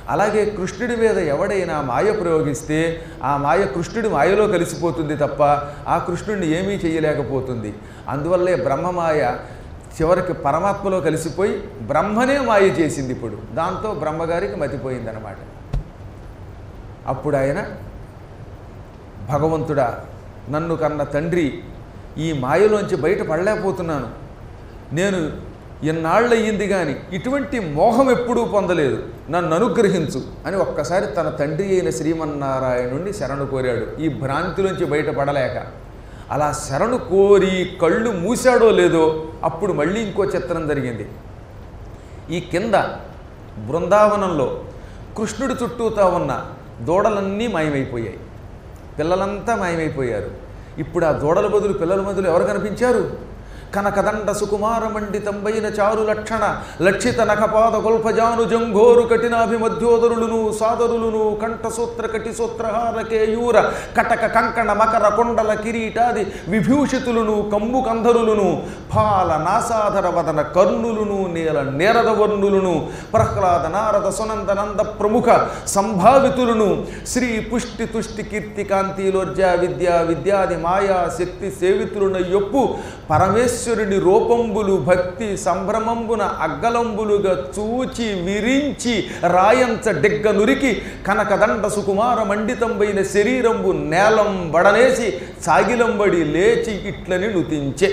అలాగే కృష్ణుడి మీద ఎవడైనా మాయ ప్రయోగిస్తే ఆ మాయ కృష్ణుడి మాయలో కలిసిపోతుంది తప్ప ఆ కృష్ణుడిని ఏమీ చేయలేకపోతుంది అందువల్లే బ్రహ్మమాయ చివరికి పరమాత్మలో కలిసిపోయి బ్రహ్మనే మాయ చేసింది ఇప్పుడు దాంతో బ్రహ్మగారికి మతిపోయిందనమాట అప్పుడు ఆయన భగవంతుడా నన్ను కన్న తండ్రి ఈ మాయలోంచి బయట పడలేకపోతున్నాను నేను ఎన్నాళ్ళు అయ్యింది కానీ ఇటువంటి మోహం ఎప్పుడూ పొందలేదు నన్ను అనుగ్రహించు అని ఒక్కసారి తన తండ్రి అయిన శ్రీమన్నారాయణుణ్ణి శరణు కోరాడు ఈ భ్రాంతిలోంచి బయటపడలేక అలా శరణు కోరి కళ్ళు మూసాడో లేదో అప్పుడు మళ్ళీ ఇంకో చిత్రం జరిగింది ఈ కింద బృందావనంలో కృష్ణుడి చుట్టూతా ఉన్న దూడలన్నీ మాయమైపోయాయి పిల్లలంతా మాయమైపోయారు ఇప్పుడు ఆ దూడల బదులు పిల్లల బదులు ఎవరు కనిపించారు కనకదండ సుకుమార మండితంబైన చారు లక్షణ లక్షిత నఖపాద గొల్ఫజాను జంఘోరు కఠినాభిమధ్యోదరులును సాదరులును కంఠసూత్ర కటిసూత్రహార కేయూర కటక కంకణ మకర కొండల కిరీటాది విభూషితులును కంబు కంధరులును ఫాల నాసాధర వదన కర్ణులును నీల నేరద వర్ణులును ప్రహ్లాద నారద సునంద నంద ప్రముఖ సంభావితులను శ్రీ పుష్టి తుష్టి కీర్తి కాంతిలోర్జ విద్యా విద్యాది మాయా శక్తి సేవితులున యొప్పు పరమేశ్వరుని రూపంబులు భక్తి సంభ్రమంబున అగ్గలంబులుగా చూచి విరించి రాయంచ డెగ్గ నురికి కనకదండ సుకుమార మండితంబైన శరీరంబు నేలం బడనేసి సాగిలంబడి లేచి ఇట్లని నుతించే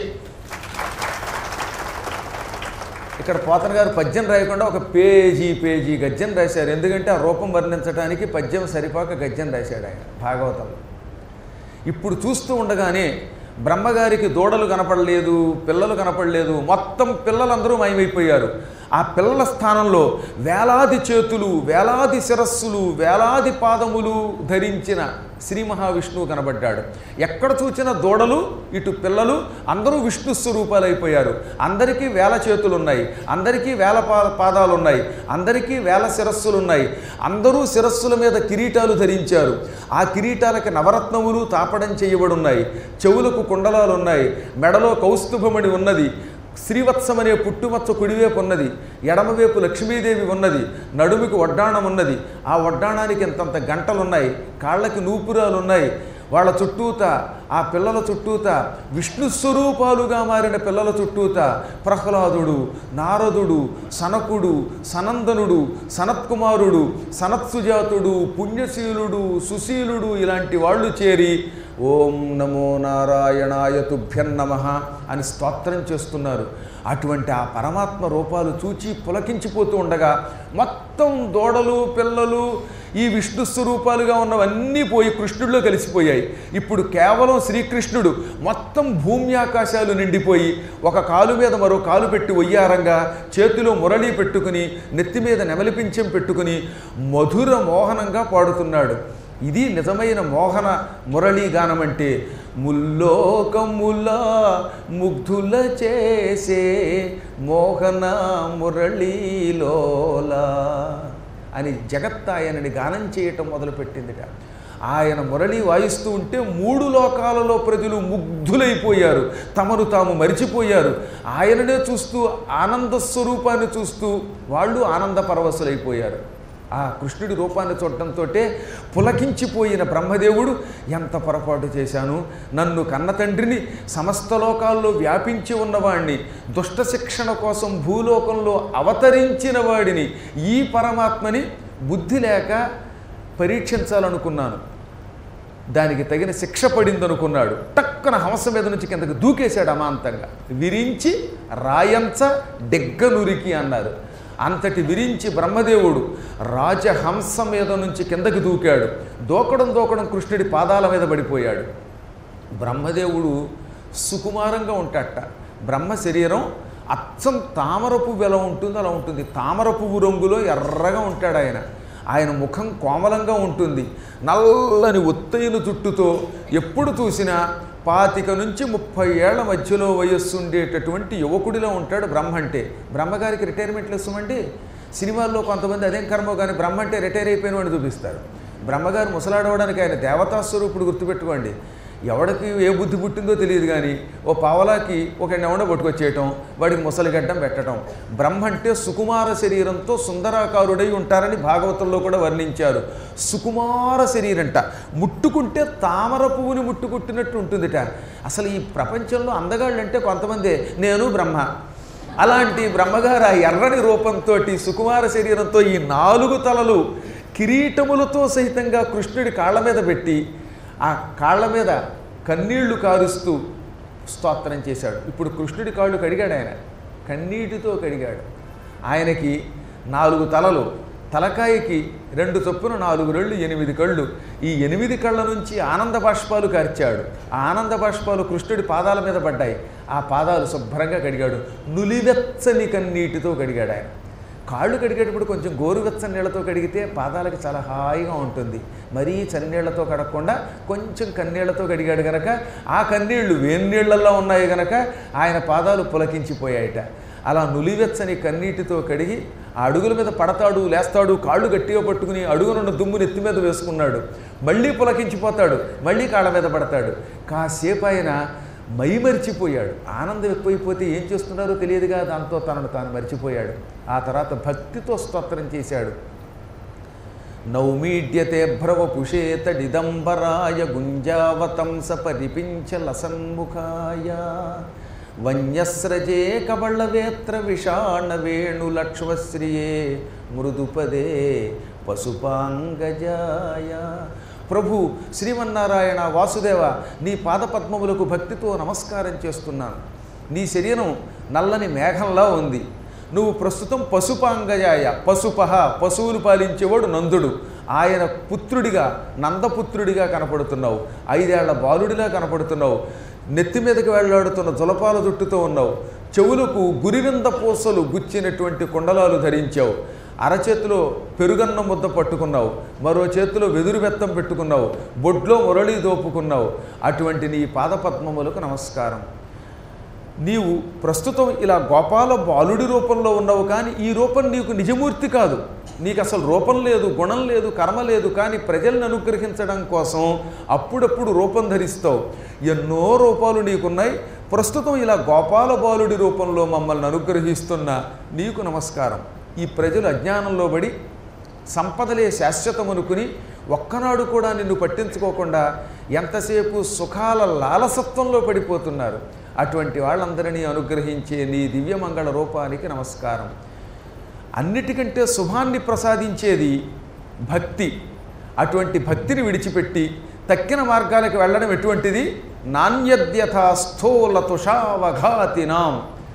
ఇక్కడ పోతన గారు పద్యం రాయకుండా ఒక పేజీ పేజీ గద్యం రాశారు ఎందుకంటే ఆ రూపం వర్ణించడానికి పద్యం సరిపోక గద్యం రాశాడు ఆయన భాగవతంలో ఇప్పుడు చూస్తూ ఉండగానే బ్రహ్మగారికి దూడలు కనపడలేదు పిల్లలు కనపడలేదు మొత్తం పిల్లలందరూ మాయమైపోయారు ఆ పిల్లల స్థానంలో వేలాది చేతులు వేలాది శిరస్సులు వేలాది పాదములు ధరించిన శ్రీ మహావిష్ణువు కనబడ్డాడు ఎక్కడ చూచిన దూడలు ఇటు పిల్లలు అందరూ విష్ణు స్వరూపాలైపోయారు అందరికీ వేల చేతులు ఉన్నాయి అందరికీ వేల పా పాదాలు ఉన్నాయి అందరికీ వేల శిరస్సులు ఉన్నాయి అందరూ శిరస్సుల మీద కిరీటాలు ధరించారు ఆ కిరీటాలకి నవరత్నములు తాపడం చేయబడి ఉన్నాయి చెవులకు కుండలాలు ఉన్నాయి మెడలో కౌస్తుభమణి ఉన్నది శ్రీవత్సం అనే పుట్టుమచ్చ కుడివైపు ఉన్నది ఎడమవైపు లక్ష్మీదేవి ఉన్నది నడుముకి వడ్డాణం ఉన్నది ఆ వడ్డాణానికి ఇంతంత గంటలు ఉన్నాయి కాళ్ళకి నూపురాలు ఉన్నాయి వాళ్ళ చుట్టూత ఆ పిల్లల చుట్టూత విష్ణు స్వరూపాలుగా మారిన పిల్లల చుట్టూత ప్రహ్లాదుడు నారదుడు సనకుడు సనందనుడు సనత్కుమారుడు సనత్సుజాతుడు పుణ్యశీలుడు సుశీలుడు ఇలాంటి వాళ్ళు చేరి ఓం నమో నారాయణాయ తుభ్యం నమ అని స్తోత్రం చేస్తున్నారు అటువంటి ఆ పరమాత్మ రూపాలు చూచి పులకించిపోతూ ఉండగా మొత్తం దూడలు పిల్లలు ఈ విష్ణు స్వరూపాలుగా ఉన్నవన్నీ పోయి కృష్ణుడిలో కలిసిపోయాయి ఇప్పుడు కేవలం శ్రీకృష్ణుడు మొత్తం భూమి ఆకాశాలు నిండిపోయి ఒక కాలు మీద మరో కాలు పెట్టి ఒయ్యారంగా చేతిలో మురళి పెట్టుకుని నెత్తి మీద నెమలిపించం పెట్టుకుని మధుర మోహనంగా పాడుతున్నాడు ఇది నిజమైన మోహన మురళీ గానం అంటే ముల్లోకముల ముగ్ధుల చేసే మోహన మురళీలోల అని జగత్ ఆయనని గానం చేయటం మొదలుపెట్టిందిట ఆయన మురళి వాయిస్తూ ఉంటే మూడు లోకాలలో ప్రజలు ముగ్ధులైపోయారు తమను తాము మరిచిపోయారు ఆయననే చూస్తూ ఆనంద స్వరూపాన్ని చూస్తూ వాళ్ళు ఆనంద పరవశులైపోయారు ఆ కృష్ణుడి రూపాన్ని చూడటంతో పులకించిపోయిన బ్రహ్మదేవుడు ఎంత పొరపాటు చేశాను నన్ను కన్న తండ్రిని సమస్త లోకాల్లో వ్యాపించి ఉన్నవాడిని దుష్ట శిక్షణ కోసం భూలోకంలో అవతరించిన వాడిని ఈ పరమాత్మని బుద్ధి లేక పరీక్షించాలనుకున్నాను దానికి తగిన శిక్ష పడిందనుకున్నాడు టక్కున హంస మీద నుంచి కిందకి దూకేశాడు అమాంతంగా విరించి రాయంచ డెగ్గనురికి అన్నారు అంతటి విరించి బ్రహ్మదేవుడు రాజహంస మీద నుంచి కిందకి దూకాడు దూకడం దూకడం కృష్ణుడి పాదాల మీద పడిపోయాడు బ్రహ్మదేవుడు సుకుమారంగా ఉంటాడట బ్రహ్మ శరీరం అచ్చం తామర పువ్వు ఎలా ఉంటుందో అలా ఉంటుంది తామర పువ్వు రంగులో ఎర్రగా ఉంటాడు ఆయన ఆయన ముఖం కోమలంగా ఉంటుంది నల్లని ఒత్తైన జుట్టుతో ఎప్పుడు చూసినా పాతిక నుంచి ముప్పై ఏళ్ల మధ్యలో వయస్సు ఉండేటటువంటి యువకుడిలో ఉంటాడు బ్రహ్మ అంటే బ్రహ్మగారికి రిటైర్మెంట్లు ఇస్తామండి సినిమాల్లో కొంతమంది అదేం కర్మ కానీ బ్రహ్మ అంటే రిటైర్ అయిపోయిన వాడిని చూపిస్తారు బ్రహ్మగారు ముసలాడవడానికి ఆయన దేవతా స్వరూపుడు గుర్తుపెట్టుకోండి ఎవడికి ఏ బుద్ధి పుట్టిందో తెలియదు కానీ ఓ పావలాకి ఒక ఎవడో పట్టుకొచ్చేయటం వాడికి ముసలిగడ్డం పెట్టడం బ్రహ్మ అంటే సుకుమార శరీరంతో సుందరాకారుడై ఉంటారని భాగవతంలో కూడా వర్ణించారు సుకుమార శరీరంట ముట్టుకుంటే తామర పువ్వుని ముట్టుకుంటున్నట్టు ఉంటుందిట అసలు ఈ ప్రపంచంలో అందగాళ్ళు అంటే కొంతమంది నేను బ్రహ్మ అలాంటి బ్రహ్మగారు ఆ ఎర్రని రూపంతో సుకుమార శరీరంతో ఈ నాలుగు తలలు కిరీటములతో సహితంగా కృష్ణుడి కాళ్ళ మీద పెట్టి ఆ కాళ్ళ మీద కన్నీళ్లు కారుస్తూ స్తోత్రం చేశాడు ఇప్పుడు కృష్ణుడి కాళ్ళు కడిగాడు ఆయన కన్నీటితో కడిగాడు ఆయనకి నాలుగు తలలు తలకాయకి రెండు చొప్పున నాలుగు రెళ్ళు ఎనిమిది కళ్ళు ఈ ఎనిమిది కళ్ళ నుంచి ఆనంద బాష్పాలు కార్చాడు ఆ ఆనంద బాష్పాలు కృష్ణుడి పాదాల మీద పడ్డాయి ఆ పాదాలు శుభ్రంగా కడిగాడు నులివెచ్చని కన్నీటితో కడిగాడు ఆయన కాళ్ళు కడిగేటప్పుడు కొంచెం గోరువెచ్చని నీళ్ళతో కడిగితే పాదాలకి చాలా హాయిగా ఉంటుంది మరీ చన్నీళ్లతో కడగకుండా కొంచెం కన్నీళ్లతో కడిగాడు గనక ఆ కన్నీళ్లు వేన్నీళ్లలో ఉన్నాయి గనక ఆయన పాదాలు పులకించిపోయాయట అలా నులివెచ్చని కన్నీటితో కడిగి ఆ అడుగుల మీద పడతాడు లేస్తాడు కాళ్ళు గట్టిగా పట్టుకుని అడుగునున్న దుమ్ము నెత్తి మీద వేసుకున్నాడు మళ్ళీ పులకించిపోతాడు మళ్ళీ కాళ్ళ మీద పడతాడు కాసేపు ఆయన మై మరిచిపోయాడు ఆనందం ఎక్కువైపోతే ఏం చేస్తున్నారో తెలియదుగా దాంతో తనను తాను మర్చిపోయాడు ఆ తర్వాత భక్తితో స్తోత్రం చేశాడు నౌమీడ్యతే భ్రవపుషేతడిదంబరాయ గుంజావతంస పరిపించల సన్ముఖాయ వన్యస్రజే కబళవేత్ర విషాణ వేణులక్ష్మశ్రియే మృదుపదే పశుపాంగజాయ ప్రభు శ్రీమన్నారాయణ వాసుదేవ నీ పాదపద్మములకు భక్తితో నమస్కారం చేస్తున్నాను నీ శరీరం నల్లని మేఘంలా ఉంది నువ్వు ప్రస్తుతం పశుపాంగజాయ పశుపహ పశువులు పాలించేవాడు నందుడు ఆయన పుత్రుడిగా నందపుత్రుడిగా కనపడుతున్నావు ఐదేళ్ల బాలుడిలా కనపడుతున్నావు నెత్తి మీదకి వెళ్ళాడుతున్న జులపాల జుట్టుతో ఉన్నావు చెవులకు గురివింద పూసలు గుచ్చినటువంటి కుండలాలు ధరించావు అరచేతిలో పెరుగన్న ముద్ద పట్టుకున్నావు మరో చేతిలో వెదురు బెత్తం పెట్టుకున్నావు బొడ్లో మురళి దోపుకున్నావు అటువంటి నీ పాదపద్మములకు నమస్కారం నీవు ప్రస్తుతం ఇలా గోపాల బాలుడి రూపంలో ఉన్నావు కానీ ఈ రూపం నీకు నిజమూర్తి కాదు నీకు అసలు రూపం లేదు గుణం లేదు కర్మ లేదు కానీ ప్రజలను అనుగ్రహించడం కోసం అప్పుడప్పుడు రూపం ధరిస్తావు ఎన్నో రూపాలు నీకున్నాయి ప్రస్తుతం ఇలా గోపాల బాలుడి రూపంలో మమ్మల్ని అనుగ్రహిస్తున్న నీకు నమస్కారం ఈ ప్రజలు అజ్ఞానంలో పడి సంపదలే శాశ్వతమనుకుని ఒక్కనాడు కూడా నిన్ను పట్టించుకోకుండా ఎంతసేపు సుఖాల లాలసత్వంలో పడిపోతున్నారు అటువంటి వాళ్ళందరినీ అనుగ్రహించే నీ దివ్యమంగళ రూపానికి నమస్కారం అన్నిటికంటే శుభాన్ని ప్రసాదించేది భక్తి అటువంటి భక్తిని విడిచిపెట్టి తక్కిన మార్గాలకు వెళ్ళడం ఎటువంటిది నాణ్యద్యథా స్థూల తుషావఘాతినాం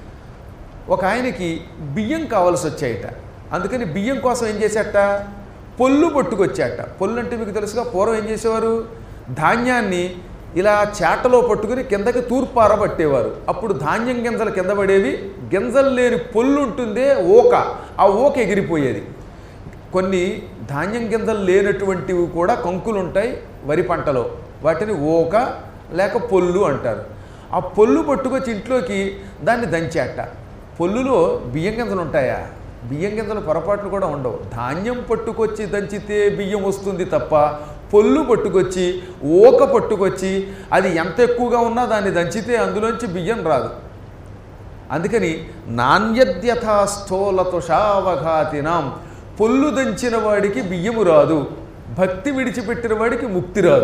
ఒక ఆయనకి బియ్యం కావాల్సి వచ్చాయట అందుకని బియ్యం కోసం ఏం చేశాట పొల్లు పట్టుకొచ్చాట పొల్లు అంటే మీకు తెలుసుగా పూర్వం ఏం చేసేవారు ధాన్యాన్ని ఇలా చేటలో పట్టుకుని కిందకి తూర్పార పట్టేవారు అప్పుడు ధాన్యం గింజలు కింద పడేవి గింజలు లేని పొల్లు ఉంటుందే ఓక ఆ ఓక ఎగిరిపోయేది కొన్ని ధాన్యం గింజలు లేనటువంటివి కూడా కంకులు ఉంటాయి వరి పంటలో వాటిని ఓక లేక పొల్లు అంటారు ఆ పొల్లు పట్టుకొచ్చి ఇంట్లోకి దాన్ని దంచేట పొల్లులో బియ్యం గింజలు ఉంటాయా బియ్యం గింజలు పొరపాట్లు కూడా ఉండవు ధాన్యం పట్టుకొచ్చి దంచితే బియ్యం వస్తుంది తప్ప పొల్లు పట్టుకొచ్చి ఓక పట్టుకొచ్చి అది ఎంత ఎక్కువగా ఉన్నా దాన్ని దంచితే అందులోంచి బియ్యం రాదు అందుకని నాణ్యద్యథా స్థూల తుషావఘాతినాం పొల్లు దంచిన వాడికి బియ్యము రాదు భక్తి విడిచిపెట్టిన వాడికి ముక్తి రాదు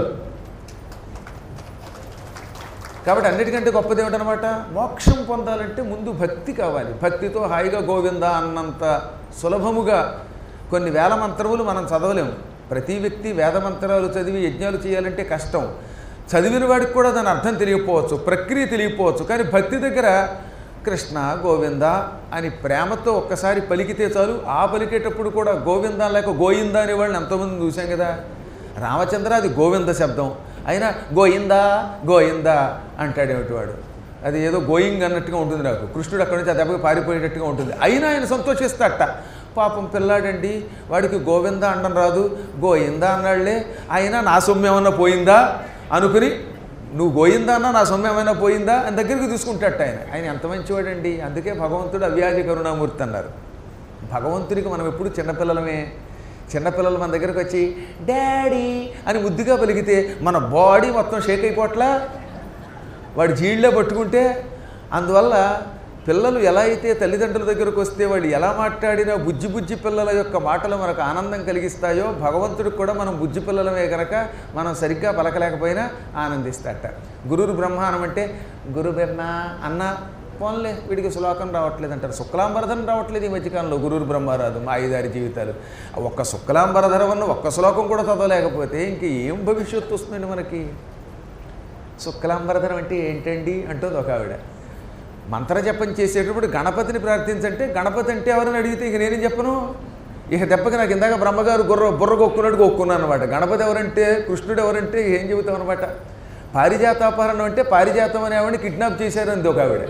కాబట్టి అన్నిటికంటే గొప్పది ఏమిటనమాట మోక్షం పొందాలంటే ముందు భక్తి కావాలి భక్తితో హాయిగా గోవింద అన్నంత సులభముగా కొన్ని వేల మంత్రములు మనం చదవలేము ప్రతి వ్యక్తి వేద మంత్రాలు చదివి యజ్ఞాలు చేయాలంటే కష్టం చదివిన వాడికి కూడా దాని అర్థం తెలియకపోవచ్చు ప్రక్రియ తెలియకపోవచ్చు కానీ భక్తి దగ్గర కృష్ణ గోవింద అని ప్రేమతో ఒక్కసారి పలికితే చాలు ఆ పలికేటప్పుడు కూడా గోవింద లేక గోయింద అనే వాళ్ళని ఎంతోమంది చూసాం కదా రామచంద్ర అది గోవింద శబ్దం అయినా గోయిందా గోయిందా అంటాడేమిటి వాడు అది ఏదో గోయింగ్ అన్నట్టుగా ఉంటుంది నాకు కృష్ణుడు అక్కడి నుంచి ఆ దెబ్బకి పారిపోయేటట్టుగా ఉంటుంది అయినా ఆయన సంతోషిస్తాట పాపం పిల్లాడండి వాడికి గోవింద అండం రాదు గోయిందా అన్నాళ్లే అయినా నా సొమ్ము ఏమన్నా పోయిందా అనుకుని నువ్వు గోయిందా అన్నా నా సొమ్ము ఏమైనా పోయిందా అని దగ్గరికి తీసుకుంటాట ఆయన ఆయన ఎంత మంచివాడండి అందుకే భగవంతుడు అవ్యాజ కరుణామూర్తి అన్నారు భగవంతుడికి మనం ఎప్పుడు చిన్నపిల్లలమే చిన్నపిల్లలు మన దగ్గరకు వచ్చి డాడీ అని ముద్దుగా పలికితే మన బాడీ మొత్తం షేక్ అయిపోట్లా వాడి జీళ్ళే పట్టుకుంటే అందువల్ల పిల్లలు ఎలా అయితే తల్లిదండ్రుల దగ్గరకు వస్తే వాళ్ళు ఎలా మాట్లాడినా బుజ్జి బుజ్జి పిల్లల యొక్క మాటలు మనకు ఆనందం కలిగిస్తాయో భగవంతుడికి కూడా మనం బుజ్జి పిల్లలమే కనుక మనం సరిగ్గా పలకలేకపోయినా ఆనందిస్తాట గురువు బ్రహ్మానం అంటే గురు బ్రహ్మ అన్న పోన్లే వీడికి శ్లోకం రావట్లేదు అంటారు శుక్లాంబరధరం రావట్లేదు ఈ మధ్యకాలంలో గురువు బ్రహ్మరాదు మా ఐదారి జీవితాలు ఒక్క శుక్లాంబరధరం అన్న ఒక్క శ్లోకం కూడా చదవలేకపోతే ఇంక ఏం భవిష్యత్తు వస్తుందండి మనకి శుక్లాంబరధరం అంటే ఏంటండి అంటుంది ఒక ఆవిడ మంత్రజపం చేసేటప్పుడు గణపతిని ప్రార్థించంటే గణపతి అంటే ఎవరైనా అడిగితే ఇక నేనేం చెప్పను ఇక దెబ్బకి నాకు ఇందాక బ్రహ్మగారు గుర్ర బుర్ర కొక్కున్నాడు కొక్కున్నాను అనమాట గణపతి ఎవరంటే కృష్ణుడు ఎవరంటే ఏం చెబుతాం అనమాట పారిజాతాపహరణం అంటే పారిజాతం అనే ఆవిడని కిడ్నాప్ చేశారు అంది ఒక ఆవిడ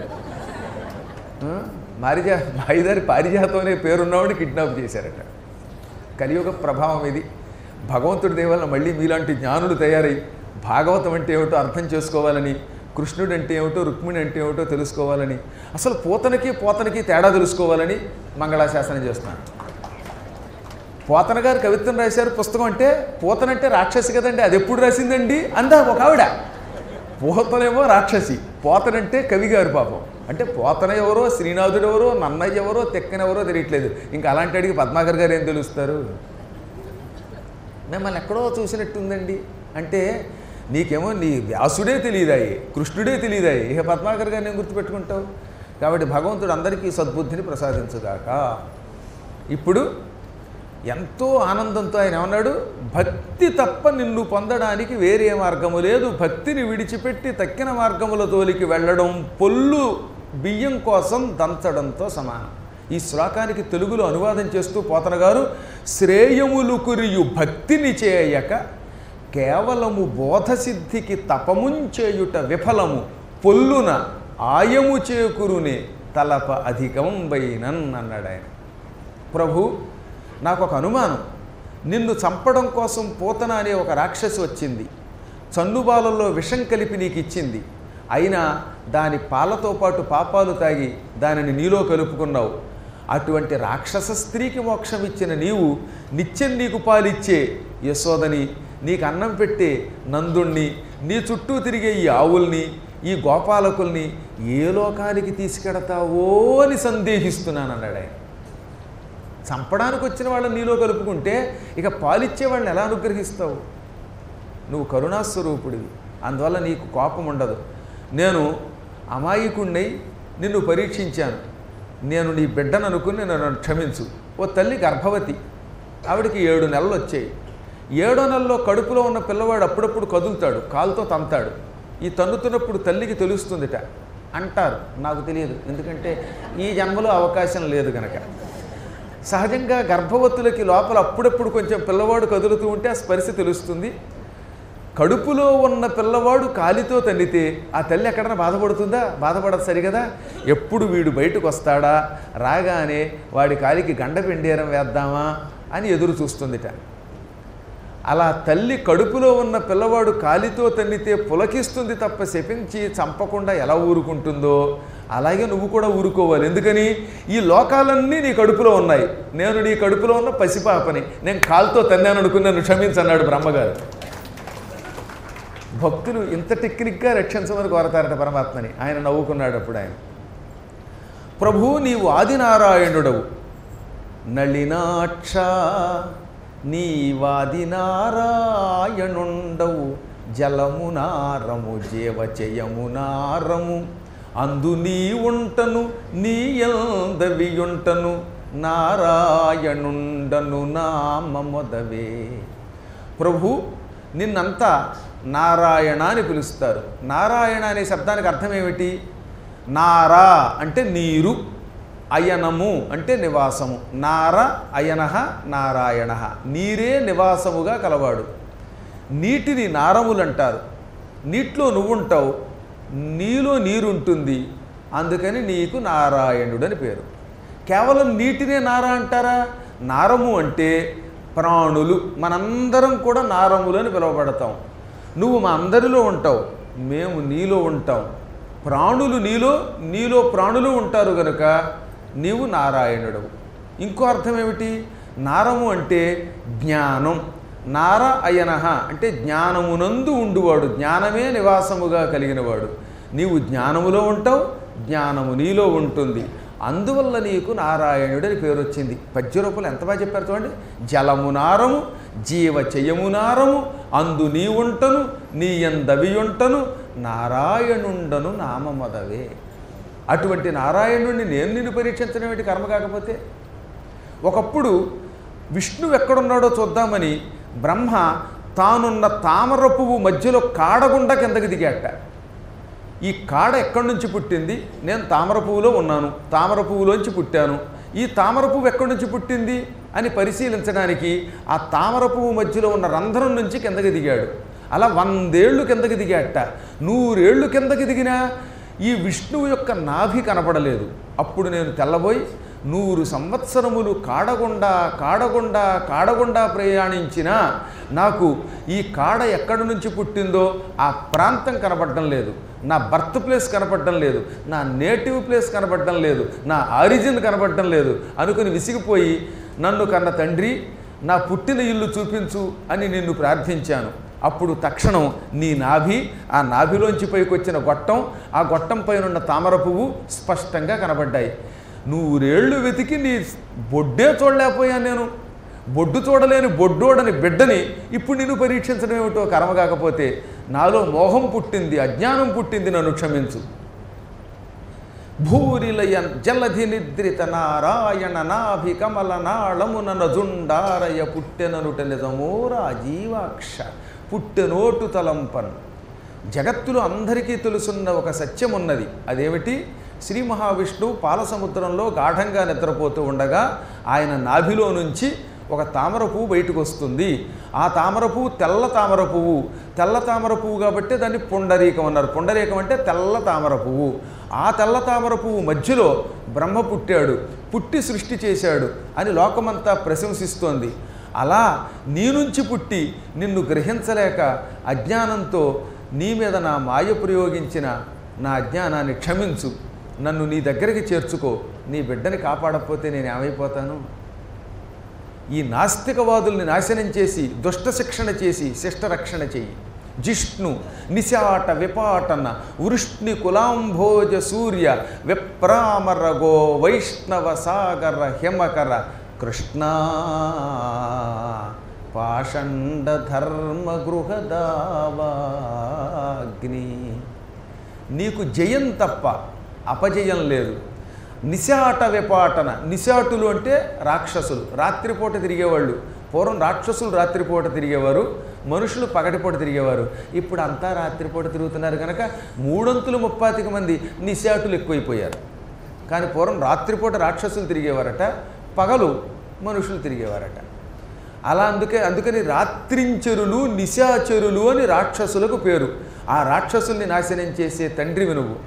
ఆ? మారిజా మాయిదారి పారిజాతం అనే పేరున్నవాడిని కిడ్నాప్ చేశారట కలియుగ ప్రభావం ఇది భగవంతుడి దేవల్ల మళ్ళీ మీలాంటి జ్ఞానులు తయారై భాగవతం అంటే ఏమిటో అర్థం చేసుకోవాలని కృష్ణుడు అంటే ఏమిటో రుక్మిణి అంటే ఏమిటో తెలుసుకోవాలని అసలు పోతనకి పోతనకి తేడా తెలుసుకోవాలని మంగళాశాసనం చేస్తున్నాను పోతన గారు కవిత్వం రాశారు పుస్తకం అంటే పోతనంటే రాక్షసి కదండి అది ఎప్పుడు రాసిందండి అందా ఒక ఆవిడ పోతనేమో రాక్షసి పోతనంటే కవి గారు పాపం అంటే పోతన ఎవరో శ్రీనాథుడు ఎవరో నన్నయ్య ఎవరో తెక్కనెవరో తెలియట్లేదు ఇంకా అలాంటి అడిగి పద్మాకర్ గారు ఏం తెలుస్తారు మిమ్మల్ని ఎక్కడో చూసినట్టుందండి అంటే నీకేమో నీ వ్యాసుడే తెలియదాయి కృష్ణుడే తెలియదాయి ఇక పద్మాకర్ గారిని ఏం గుర్తుపెట్టుకుంటావు కాబట్టి భగవంతుడు అందరికీ సద్బుద్ధిని ప్రసాదించుగాక ఇప్పుడు ఎంతో ఆనందంతో ఆయన ఏమన్నాడు భక్తి తప్ప నిన్ను పొందడానికి వేరే మార్గము లేదు భక్తిని విడిచిపెట్టి తక్కిన మార్గముల తోలికి వెళ్ళడం పొల్లు బియ్యం కోసం దంచడంతో సమానం ఈ శ్లోకానికి తెలుగులో అనువాదం చేస్తూ పోతన గారు శ్రేయములు కురియు భక్తిని చేయక కేవలము బోధసిద్ధికి తపముంచేయుట విఫలము పొల్లున ఆయము చేకురునే తలప అధికం వైనన్ అన్నాడు ఆయన ప్రభు నాకు ఒక అనుమానం నిన్ను చంపడం కోసం పోతన అనే ఒక రాక్షసి వచ్చింది చన్నుబాలల్లో విషం కలిపి నీకు ఇచ్చింది అయినా దాని పాలతో పాటు పాపాలు తాగి దానిని నీలో కలుపుకున్నావు అటువంటి రాక్షస స్త్రీకి మోక్షం ఇచ్చిన నీవు నిత్యం నీకు పాలిచ్చే యశోదని నీకు అన్నం పెట్టే నందుణ్ణి నీ చుట్టూ తిరిగే ఈ ఆవుల్ని ఈ గోపాలకుల్ని ఏ లోకానికి తీసుకెడతావో అని సందేహిస్తున్నాను అన్నాడు ఆయన చంపడానికి వచ్చిన వాళ్ళని నీలో కలుపుకుంటే ఇక పాలిచ్చే వాళ్ళని ఎలా అనుగ్రహిస్తావు నువ్వు కరుణాస్వరూపుడివి అందువల్ల నీకు కోపం ఉండదు నేను అమాయకుణ్ణి నిన్ను పరీక్షించాను నేను నీ బిడ్డను అనుకుని నన్ను క్షమించు ఓ తల్లి గర్భవతి ఆవిడకి ఏడు నెలలు వచ్చాయి ఏడో నెలలో కడుపులో ఉన్న పిల్లవాడు అప్పుడప్పుడు కదులుతాడు కాలుతో తంతాడు ఈ తన్నుతున్నప్పుడు తల్లికి తెలుస్తుందిట అంటారు నాకు తెలియదు ఎందుకంటే ఈ జన్మలో అవకాశం లేదు కనుక సహజంగా గర్భవతులకి లోపల అప్పుడప్పుడు కొంచెం పిల్లవాడు కదులుతూ ఉంటే ఆ స్పర్శ తెలుస్తుంది కడుపులో ఉన్న పిల్లవాడు కాలితో తన్నితే ఆ తల్లి ఎక్కడైనా బాధపడుతుందా బాధపడదు సరిగదా ఎప్పుడు వీడు బయటకు వస్తాడా రాగానే వాడి కాలికి గండ పిండేరం వేద్దామా అని ఎదురు చూస్తుందిట అలా తల్లి కడుపులో ఉన్న పిల్లవాడు కాలితో తన్నితే పులకిస్తుంది తప్ప శపించి చంపకుండా ఎలా ఊరుకుంటుందో అలాగే నువ్వు కూడా ఊరుకోవాలి ఎందుకని ఈ లోకాలన్నీ నీ కడుపులో ఉన్నాయి నేను నీ కడుపులో ఉన్న పసిపాపని నేను కాలుతో తన్నాను అనుకుని నన్ను క్షమించన్నాడు బ్రహ్మగారు భక్తులు ఇంత టెక్నిక్గా రక్షించమని కోరతారట పరమాత్మని ఆయన నవ్వుకున్నాడు అప్పుడు ఆయన ప్రభు నీవు ఆదినారాయణుడవు నళినాక్ష నీవాది నారాయణుండవు జలమునారము జీవచయమునారము అందు నీ ఉంటను నీ ఎందవియుంటను నారాయణుండను నామమొదవే ప్రభు నిన్నంతా నారాయణ అని పిలుస్తారు నారాయణ అనే శబ్దానికి అర్థం ఏమిటి నారా అంటే నీరు అయనము అంటే నివాసము నార అయన నారాయణ నీరే నివాసముగా కలవాడు నీటిని నారములు అంటారు నీటిలో నువ్వుంటావు నీలో నీరుంటుంది అందుకని నీకు నారాయణుడు అని పేరు కేవలం నీటినే నార అంటారా నారము అంటే ప్రాణులు మనందరం కూడా నారములు అని పిలువబడతాం నువ్వు మా అందరిలో ఉంటావు మేము నీలో ఉంటాం ప్రాణులు నీలో నీలో ప్రాణులు ఉంటారు గనుక నీవు నారాయణుడవు ఇంకో అర్థం ఏమిటి నారము అంటే జ్ఞానం నార అయనహ అంటే జ్ఞానమునందు ఉండువాడు జ్ఞానమే నివాసముగా కలిగినవాడు నీవు జ్ఞానములో ఉంటావు జ్ఞానము నీలో ఉంటుంది అందువల్ల నీకు నారాయణుడు అని పేరు వచ్చింది పద్య రూపంలో ఎంత బాగా చెప్పారు చూడండి జలము నారము జీవ చెయ్యము నారము అందు నీ ఉంటను నీ ఎందవి ఉంటను నారాయణుండను నామమదవే అటువంటి నారాయణుడిని నేను నిన్ను పరీక్షించడం ఏంటి కర్మ కాకపోతే ఒకప్పుడు విష్ణువు ఎక్కడున్నాడో చూద్దామని బ్రహ్మ తానున్న తామర పువ్వు మధ్యలో కాడగుండా కిందకి దిగాట ఈ కాడ ఎక్కడి నుంచి పుట్టింది నేను తామర పువ్వులో ఉన్నాను తామర పువ్వులోంచి పుట్టాను ఈ తామర పువ్వు ఎక్కడి నుంచి పుట్టింది అని పరిశీలించడానికి ఆ తామర పువ్వు మధ్యలో ఉన్న రంధ్రం నుంచి కిందకి దిగాడు అలా వందేళ్ళు కిందకి దిగాట నూరేళ్ళు కిందకి దిగినా ఈ విష్ణువు యొక్క నాభి కనపడలేదు అప్పుడు నేను తెల్లబోయి నూరు సంవత్సరములు కాడగుండా కాడగుండా కాడగుండా ప్రయాణించినా నాకు ఈ కాడ ఎక్కడి నుంచి పుట్టిందో ఆ ప్రాంతం కనపడడం లేదు నా బర్త్ ప్లేస్ కనపడడం లేదు నా నేటివ్ ప్లేస్ కనపడడం లేదు నా ఆరిజిన్ కనపడడం లేదు అనుకుని విసిగిపోయి నన్ను కన్న తండ్రి నా పుట్టిన ఇల్లు చూపించు అని నిన్ను ప్రార్థించాను అప్పుడు తక్షణం నీ నాభి ఆ నాభిలోంచి పైకి వచ్చిన గొట్టం ఆ గొట్టం పైన ఉన్న తామర పువ్వు స్పష్టంగా కనబడ్డాయి నూరేళ్లు వెతికి నీ బొడ్డే చూడలేకపోయాను నేను బొడ్డు చూడలేని బొడ్డోడని బిడ్డని ఇప్పుడు నిన్ను పరీక్షించడం ఏమిటో కర్మ కాకపోతే నాలో మోహం పుట్టింది అజ్ఞానం పుట్టింది నన్ను క్షమించు భూరిలయ జలధి నిద్రిత నారాయణ నాభి కమల నాళమున నజుండారయ పుట్టెననుట నిజమోరా జీవాక్ష పుట్టెనోటు తలంపన్ జగత్తులో అందరికీ తెలుసున్న ఒక సత్యం ఉన్నది అదేమిటి శ్రీ మహావిష్ణువు పాలసముద్రంలో గాఢంగా నిద్రపోతూ ఉండగా ఆయన నాభిలో నుంచి ఒక తామర పువ్వు బయటకు వస్తుంది ఆ తామర పువ్వు తెల్ల తామర పువ్వు తెల్ల తామర పువ్వు కాబట్టి దాన్ని పుండరీకం అన్నారు పుండరీకం అంటే తెల్ల తామర పువ్వు ఆ తెల్ల తామర పువ్వు మధ్యలో బ్రహ్మ పుట్టాడు పుట్టి సృష్టి చేశాడు అని లోకమంతా ప్రశంసిస్తోంది అలా నీ నుంచి పుట్టి నిన్ను గ్రహించలేక అజ్ఞానంతో నీ మీద నా మాయ ప్రయోగించిన నా అజ్ఞానాన్ని క్షమించు నన్ను నీ దగ్గరికి చేర్చుకో నీ బిడ్డని కాపాడకపోతే నేను ఏమైపోతాను ఈ నాస్తికవాదుల్ని నాశనం చేసి దుష్ట శిక్షణ చేసి శిష్ట రక్షణ చెయ్యి జిష్ణు నిశాట విపాటన వృష్ణి కులాంభోజ సూర్య విప్రామర గో వైష్ణవ సాగర హిమకర కృష్ణా పాషండ ధర్మ గృహదావాగ్ని నీకు జయం తప్ప అపజయం లేదు నిశాట విపాటన నిశాటులు అంటే రాక్షసులు రాత్రిపూట తిరిగేవాళ్ళు పూర్వం రాక్షసులు రాత్రిపూట తిరిగేవారు మనుషులు పగటిపూట తిరిగేవారు ఇప్పుడు అంతా రాత్రిపూట తిరుగుతున్నారు కనుక మూడొంతులు ముప్పాతిక మంది నిశాటులు ఎక్కువైపోయారు కానీ పూర్వం రాత్రిపూట రాక్షసులు తిరిగేవారట పగలు మనుషులు తిరిగేవారట అలా అందుకే అందుకని రాత్రించరులు నిశాచరులు అని రాక్షసులకు పేరు ఆ రాక్షసుల్ని నాశనం చేసే తండ్రివి నువ్వు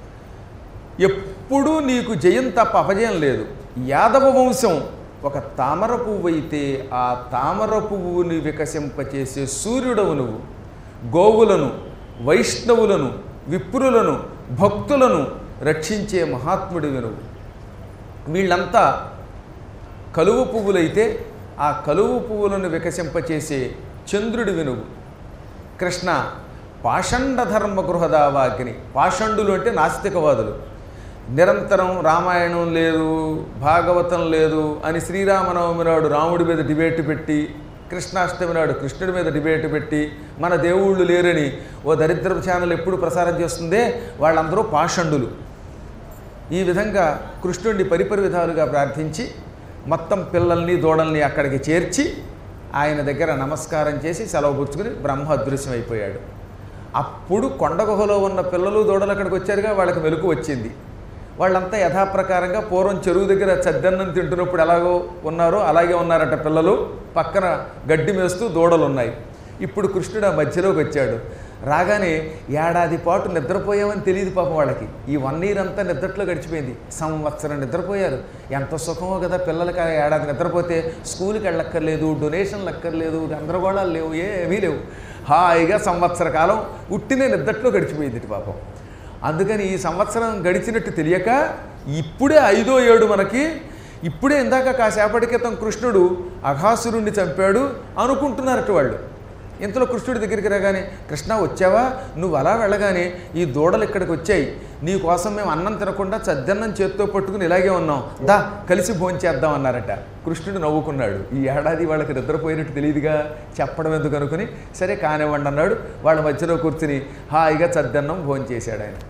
ఎప్పుడూ నీకు జయం తప్ప అపజయం లేదు యాదవ వంశం ఒక తామర పువ్వు అయితే ఆ తామర పువ్వుని వికసింపచేసే సూర్యుడవు నువ్వు గోవులను వైష్ణవులను విప్రులను భక్తులను రక్షించే మహాత్ముడివి నువ్వు వీళ్ళంతా కలువ పువ్వులైతే ఆ కలువ పువ్వులను వికసింపచేసే చంద్రుడివి నువ్వు కృష్ణ పాషండ ధర్మ గృహదావాగ్ని పాషండులు అంటే నాస్తికవాదులు నిరంతరం రామాయణం లేదు భాగవతం లేదు అని శ్రీరామనవమి నాడు రాముడి మీద డిబేట్ పెట్టి కృష్ణాష్టమి నాడు కృష్ణుడి మీద డిబేట్ పెట్టి మన దేవుళ్ళు లేరని ఓ దరిద్ర ఛానల్ ఎప్పుడు ప్రసారం చేస్తుందే వాళ్ళందరూ పాషండులు ఈ విధంగా కృష్ణుడిని పరిపరి విధాలుగా ప్రార్థించి మొత్తం పిల్లల్ని దూడల్ని అక్కడికి చేర్చి ఆయన దగ్గర నమస్కారం చేసి సెలవు పుచ్చుకుని బ్రహ్మ అదృశ్యం అయిపోయాడు అప్పుడు కొండ గుహలో ఉన్న పిల్లలు దూడలు అక్కడికి వచ్చారుగా వాళ్ళకి మెలకు వచ్చింది వాళ్ళంతా యథాప్రకారంగా పూర్వం చెరువు దగ్గర చద్దన్నం తింటున్నప్పుడు ఎలాగో ఉన్నారో అలాగే ఉన్నారట పిల్లలు పక్కన గడ్డి మేస్తూ దూడలు ఉన్నాయి ఇప్పుడు కృష్ణుడు ఆ మధ్యలోకి వచ్చాడు రాగానే ఏడాది పాటు నిద్రపోయామని తెలియదు పాపం వాళ్ళకి ఈ వన్ ఇయర్ అంతా నిద్రలో గడిచిపోయింది సంవత్సరం నిద్రపోయారు ఎంత సుఖమో కదా పిల్లలకి ఆ ఏడాది నిద్రపోతే స్కూల్కి వెళ్ళక్కర్లేదు డొనేషన్లు అక్కర్లేదు గందరగోళాలు లేవు ఏమీ లేవు హాయిగా సంవత్సర కాలం ఉట్టినే నిద్రలో గడిచిపోయింది ఇటు పాపం అందుకని ఈ సంవత్సరం గడిచినట్టు తెలియక ఇప్పుడే ఐదో ఏడు మనకి ఇప్పుడే ఇందాక కాసేపటి క్రితం కృష్ణుడు అఘాసురుణ్ణి చంపాడు అనుకుంటున్నారట వాళ్ళు ఇంతలో కృష్ణుడి దగ్గరికి రాగానే కృష్ణ వచ్చావా నువ్వు అలా వెళ్ళగానే ఈ దూడలు ఇక్కడికి వచ్చాయి నీ కోసం మేము అన్నం తినకుండా చద్దన్నం చేత్తో పట్టుకుని ఇలాగే ఉన్నాం దా కలిసి భోంచేద్దాం అన్నారట కృష్ణుడు నవ్వుకున్నాడు ఈ ఏడాది వాళ్ళకి నిద్రపోయినట్టు తెలియదుగా చెప్పడం ఎందుకు అనుకుని సరే కానివ్వండి అన్నాడు వాళ్ళ మధ్యలో కూర్చుని హాయిగా చద్దన్నం భోంచేశాడు ఆయన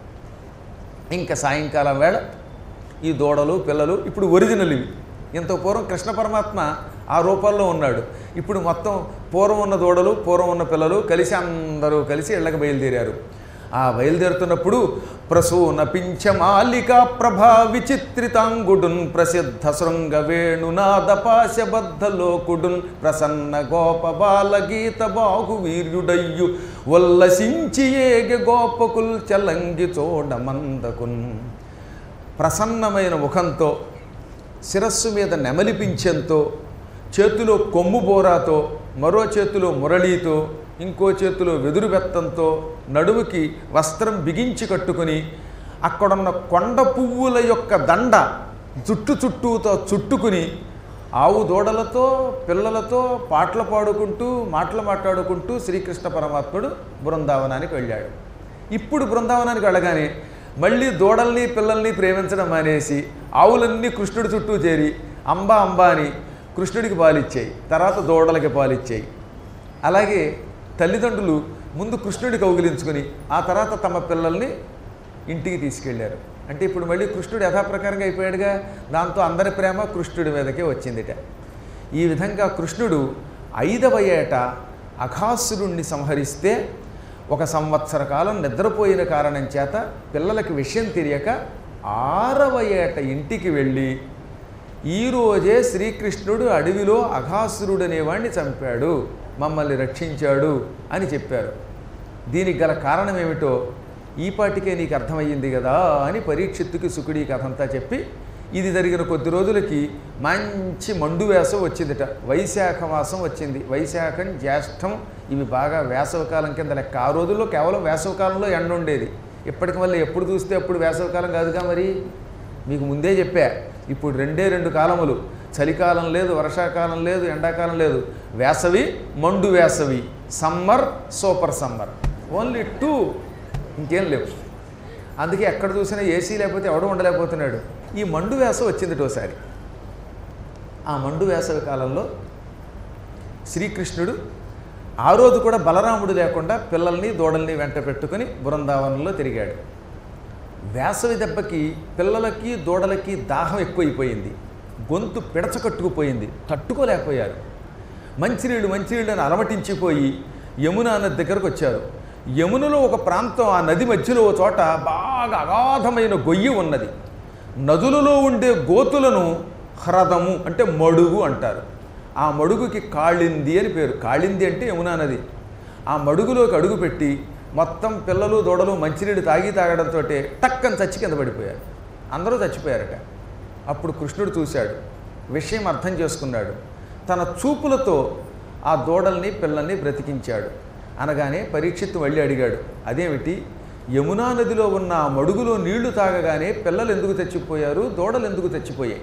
ఇంకా సాయంకాలం వేళ ఈ దూడలు పిల్లలు ఇప్పుడు ఒరిజినల్ ఇవి ఇంత పూర్వం కృష్ణ పరమాత్మ ఆ రూపాల్లో ఉన్నాడు ఇప్పుడు మొత్తం పూర్వం ఉన్న దూడలు పూర్వం ఉన్న పిల్లలు కలిసి అందరూ కలిసి ఇళ్ళకి బయలుదేరారు ఆ బయలుదేరుతున్నప్పుడు ప్రసూన పింఛమాలికా ప్రభా విచిత్రితాంగుడున్ ప్రసిద్ధ శృంగ వేణునాద పాశబద్ధ లోకుడున్ ప్రసన్న గోప బాల గీత బాహు వీర్యుడయ్యు వల్లసించి ఏగె గోపకుల్ చలంగి చూడమందకున్ ప్రసన్నమైన ముఖంతో శిరస్సు మీద నెమలిపించెంతో చేతిలో కొమ్ము బోరాతో మరో చేతిలో మురళీతో ఇంకో చేతిలో వెదురు బెత్తంతో నడుముకి వస్త్రం బిగించి కట్టుకుని అక్కడున్న కొండ పువ్వుల యొక్క దండ జుట్టు చుట్టూతో చుట్టుకుని ఆవు దూడలతో పిల్లలతో పాటలు పాడుకుంటూ మాటలు మాట్లాడుకుంటూ శ్రీకృష్ణ పరమాత్ముడు బృందావనానికి వెళ్ళాడు ఇప్పుడు బృందావనానికి వెళ్ళగానే మళ్ళీ దూడల్ని పిల్లల్ని ప్రేమించడం మానేసి ఆవులన్నీ కృష్ణుడి చుట్టూ చేరి అంబా అంబా అని కృష్ణుడికి పాలిచ్చాయి తర్వాత దూడలకి పాలిచ్చాయి అలాగే తల్లిదండ్రులు ముందు కృష్ణుడి కౌగిలించుకుని ఆ తర్వాత తమ పిల్లల్ని ఇంటికి తీసుకెళ్లారు అంటే ఇప్పుడు మళ్ళీ కృష్ణుడు యథాప్రకారంగా అయిపోయాడుగా దాంతో అందరి ప్రేమ కృష్ణుడి మీదకే వచ్చిందిట ఈ విధంగా కృష్ణుడు ఐదవ ఏట అఘాసురుణ్ణి సంహరిస్తే ఒక సంవత్సర కాలం నిద్రపోయిన కారణం చేత పిల్లలకి విషయం తెలియక ఆరవ ఏట ఇంటికి వెళ్ళి ఈరోజే శ్రీకృష్ణుడు అడవిలో అఘాసురుడు అనేవాడిని చంపాడు మమ్మల్ని రక్షించాడు అని చెప్పారు దీనికి గల కారణం ఏమిటో ఈపాటికే నీకు అర్థమయ్యింది కదా అని పరీక్షిత్తుకి సుకుడి కథంతా చెప్పి ఇది జరిగిన కొద్ది రోజులకి మంచి మండు వేసం వచ్చిందిట వైశాఖ మాసం వచ్చింది వైశాఖం జ్యేష్టం ఇవి బాగా వేసవకాలం కింద లెక్క ఆ రోజుల్లో కేవలం వేసవకాలంలో ఎండ ఉండేది ఇప్పటికి మళ్ళీ ఎప్పుడు చూస్తే అప్పుడు వేసవకాలం కాదుగా మరి మీకు ముందే చెప్పా ఇప్పుడు రెండే రెండు కాలములు చలికాలం లేదు వర్షాకాలం లేదు ఎండాకాలం లేదు వేసవి మండు వేసవి summer super summer only two ఇంకేం లేవు అందుకే ఎక్కడ చూసినా ఏసీ లేకపోతే ఎవడు ఉండలేకపోతున్నాడు ఈ మండు వేసవి వచ్చింది ఒకసారి ఆ మండు వేసవి కాలంలో శ్రీకృష్ణుడు ఆ రోజు కూడా బలరాముడు లేకుండా పిల్లల్ని దూడల్ని వెంట పెట్టుకుని బృందావనంలో తిరిగాడు వేసవి దెబ్బకి పిల్లలకి దూడలకి దాహం ఎక్కువైపోయింది గొంతు పిడచకట్టుకుపోయింది తట్టుకోలేకపోయారు మంచినీళ్ళు మంచినీళ్ళు అని అలమటించిపోయి యమునా నది దగ్గరకు వచ్చారు యమునలో ఒక ప్రాంతం ఆ నది మధ్యలో ఓ చోట బాగా అగాధమైన గొయ్యి ఉన్నది నదులలో ఉండే గోతులను హ్రదము అంటే మడుగు అంటారు ఆ మడుగుకి కాళింది అని పేరు కాళింది అంటే యమునా నది ఆ మడుగులోకి అడుగుపెట్టి మొత్తం పిల్లలు దూడలు మంచినీళ్ళు తాగి తాగడంతో టక్కని చచ్చి కింద పడిపోయారు అందరూ చచ్చిపోయారట అప్పుడు కృష్ణుడు చూశాడు విషయం అర్థం చేసుకున్నాడు తన చూపులతో ఆ దూడల్ని పిల్లల్ని బ్రతికించాడు అనగానే పరీక్షిత్తు మళ్ళీ అడిగాడు అదేమిటి యమునా నదిలో ఉన్న ఆ మడుగులో నీళ్లు తాగగానే పిల్లలు ఎందుకు చచ్చిపోయారు దూడలు ఎందుకు చచ్చిపోయాయి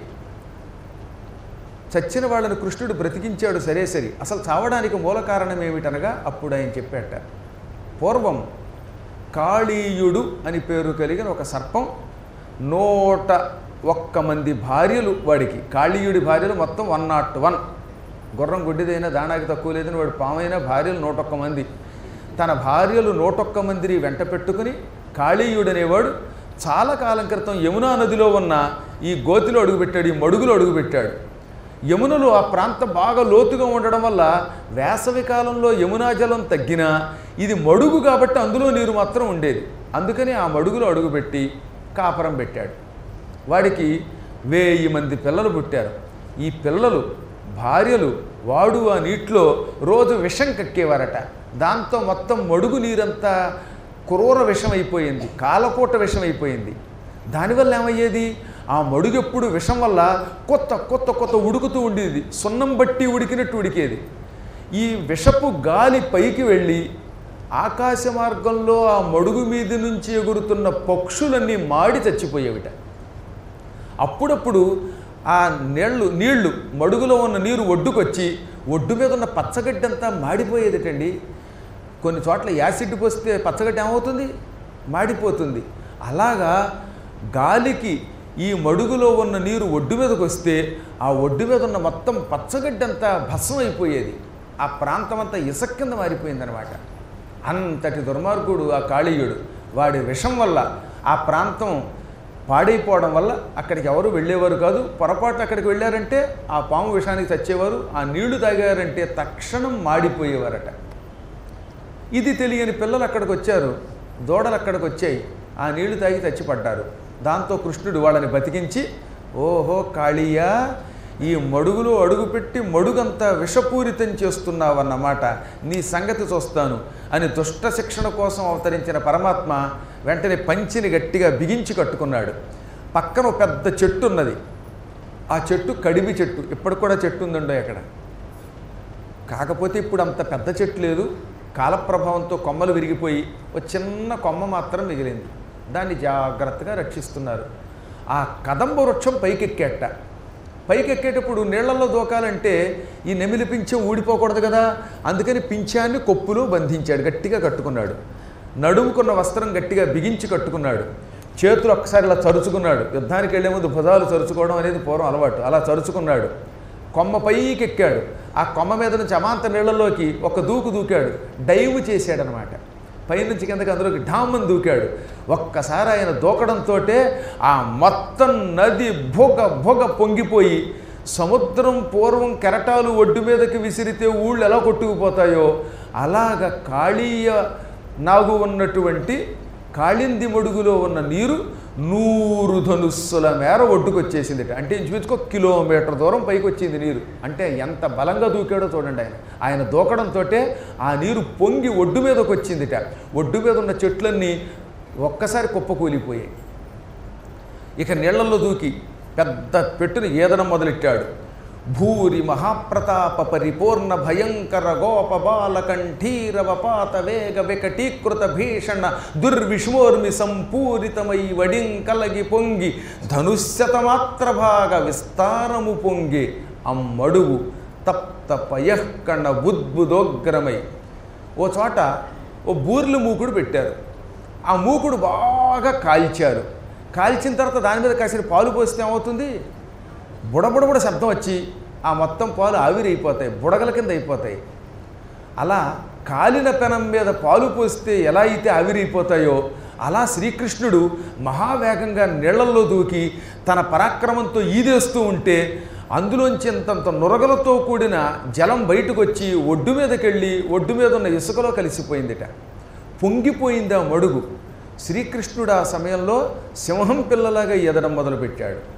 చచ్చిన వాళ్ళని కృష్ణుడు బ్రతికించాడు సరే సరి అసలు చావడానికి మూల కారణం ఏమిటనగా అప్పుడు ఆయన చెప్పాట పూర్వం కాళీయుడు అని పేరు కలిగిన ఒక సర్పం నూట ఒక్క మంది భార్యలు వాడికి కాళీయుడి భార్యలు మొత్తం వన్ నాట్ వన్ గుర్రం గుడ్డిదైనా దానాకి తక్కువ లేదని వాడు పామైన భార్యలు నూటొక్క మంది తన భార్యలు నూటొక్క మందిని వెంట పెట్టుకుని కాళీయుడు అనేవాడు చాలా కాలం క్రితం యమునా నదిలో ఉన్న ఈ గోతిలో అడుగుపెట్టాడు ఈ మడుగులో అడుగుపెట్టాడు యమునలో ఆ ప్రాంతం బాగా లోతుగా ఉండడం వల్ల వేసవి కాలంలో యమునా జలం తగ్గినా ఇది మడుగు కాబట్టి అందులో నీరు మాత్రం ఉండేది అందుకని ఆ మడుగులో అడుగుపెట్టి కాపరం పెట్టాడు వాడికి వేయి మంది పిల్లలు పుట్టారు ఈ పిల్లలు భార్యలు వాడు ఆ నీటిలో రోజు విషం కక్కేవారట దాంతో మొత్తం మడుగు నీరంతా క్రూర విషం అయిపోయింది కాలకూట విషం అయిపోయింది దానివల్ల ఏమయ్యేది ఆ మడుగు ఎప్పుడు విషం వల్ల కొత్త కొత్త కొత్త ఉడుకుతూ ఉండేది సున్నం బట్టి ఉడికినట్టు ఉడికేది ఈ విషపు గాలి పైకి వెళ్ళి ఆకాశ మార్గంలో ఆ మడుగు మీద నుంచి ఎగురుతున్న పక్షులన్నీ మాడి చచ్చిపోయేవిట అప్పుడప్పుడు ఆ నీళ్లు నీళ్లు మడుగులో ఉన్న నీరు ఒడ్డుకొచ్చి ఒడ్డు మీద ఉన్న పచ్చగడ్డి అంతా మాడిపోయేదిటండి కొన్ని చోట్ల యాసిడ్ పోస్తే పచ్చగడ్డి ఏమవుతుంది మాడిపోతుంది అలాగా గాలికి ఈ మడుగులో ఉన్న నీరు ఒడ్డు మీదకి వస్తే ఆ ఒడ్డు మీద ఉన్న మొత్తం పచ్చగడ్డి అంతా భస్మం అయిపోయేది ఆ ప్రాంతం అంతా ఇసుక కింద మారిపోయిందనమాట అంతటి దుర్మార్గుడు ఆ కాళీయుడు వాడి విషం వల్ల ఆ ప్రాంతం పాడైపోవడం వల్ల అక్కడికి ఎవరు వెళ్ళేవారు కాదు పొరపాటు అక్కడికి వెళ్ళారంటే ఆ పాము విషానికి చచ్చేవారు ఆ నీళ్లు తాగారంటే తక్షణం మాడిపోయేవారట ఇది తెలియని పిల్లలు అక్కడికి వచ్చారు దూడలు అక్కడికి వచ్చాయి ఆ నీళ్లు తాగి చచ్చిపడ్డారు దాంతో కృష్ణుడు వాళ్ళని బతికించి ఓహో కాళీయా ఈ మడుగులో అడుగుపెట్టి మడుగంతా విషపూరితం చేస్తున్నావన్నమాట నీ సంగతి చూస్తాను అని దుష్ట శిక్షణ కోసం అవతరించిన పరమాత్మ వెంటనే పంచిని గట్టిగా బిగించి కట్టుకున్నాడు పక్కన ఒక పెద్ద చెట్టు ఉన్నది ఆ చెట్టు కడిమి చెట్టు ఇప్పటికి కూడా చెట్టు ఉందండో అక్కడ కాకపోతే ఇప్పుడు అంత పెద్ద చెట్టు లేదు కాలప్రభావంతో కొమ్మలు విరిగిపోయి ఒక చిన్న కొమ్మ మాత్రం మిగిలింది దాన్ని జాగ్రత్తగా రక్షిస్తున్నారు ఆ కదంబ వృక్షం పైకెక్కేట పైకెక్కేటప్పుడు నీళ్లలో దూకాలంటే ఈ నెమిలి పింఛం ఊడిపోకూడదు కదా అందుకని పింఛాన్ని కొప్పులో బంధించాడు గట్టిగా కట్టుకున్నాడు నడుముకున్న వస్త్రం గట్టిగా బిగించి కట్టుకున్నాడు చేతులు ఒక్కసారి ఇలా చరుచుకున్నాడు యుద్ధానికి వెళ్లే ముందు భుజాలు చరుచుకోవడం అనేది పూర్వం అలవాటు అలా చరుచుకున్నాడు కొమ్మ పైకి ఎక్కాడు ఆ కొమ్మ మీద నుంచి అమాంత నీళ్లలోకి ఒక దూకు దూకాడు డైవ్ చేశాడనమాట పైనుంచి కిందకి అందులోకి ఢామని దూకాడు ఒక్కసారి ఆయన దూకడంతో ఆ మొత్తం నది భోగ భోగ పొంగిపోయి సముద్రం పూర్వం కెరటాలు ఒడ్డు మీదకి విసిరితే ఊళ్ళు ఎలా కొట్టుకుపోతాయో అలాగ కాళీయ నాగు ఉన్నటువంటి కాళింది మడుగులో ఉన్న నీరు నూరు ధనుస్సుల మేర ఒడ్డుకొచ్చేసిందిట అంటే ఇంచుమించుకో కిలోమీటర్ దూరం పైకి వచ్చింది నీరు అంటే ఎంత బలంగా దూకాడో చూడండి ఆయన ఆయన దూకడంతో ఆ నీరు పొంగి ఒడ్డు మీదకి వచ్చిందిట ఒడ్డు మీద ఉన్న చెట్లన్నీ ఒక్కసారి కుప్పకూలిపోయాయి ఇక నీళ్లలో దూకి పెద్ద పెట్టును ఏదనం మొదలెట్టాడు భూరి మహాప్రతాప పరిపూర్ణ భయంకర గోప బాలకంఠీరవపాత వేగ వికటీకృత భీషణ దుర్విష్మోర్మి సంపూరితమై వడింకలగి పొంగి ధనుష్యతమాత్ర భాగ విస్తారము పొంగి అమ్మడుగు తప్త పయఃకణ బుద్బుదోగ్రమై ఓ చోట ఓ బూర్లు మూకుడు పెట్టారు ఆ మూకుడు బాగా కాల్చారు కాల్చిన తర్వాత దాని మీద కాసిన పాలు పోస్తే ఏమవుతుంది బుడబుడబుడ శబ్దం వచ్చి ఆ మొత్తం పాలు ఆవిరైపోతాయి బుడగల కింద అయిపోతాయి అలా కాలిన పెనం మీద పాలు పోస్తే ఎలా అయితే ఆవిరైపోతాయో అలా శ్రీకృష్ణుడు మహావేగంగా నీళ్లలో దూకి తన పరాక్రమంతో ఈదేస్తూ ఉంటే అందులోంచి ఇంతంత నురగలతో కూడిన జలం బయటకు వచ్చి ఒడ్డు మీదకెళ్ళి ఒడ్డు మీద ఉన్న ఇసుకలో కలిసిపోయిందిట పొంగిపోయింది ఆ మడుగు శ్రీకృష్ణుడు ఆ సమయంలో సింహం పిల్లలాగా ఎదడం మొదలుపెట్టాడు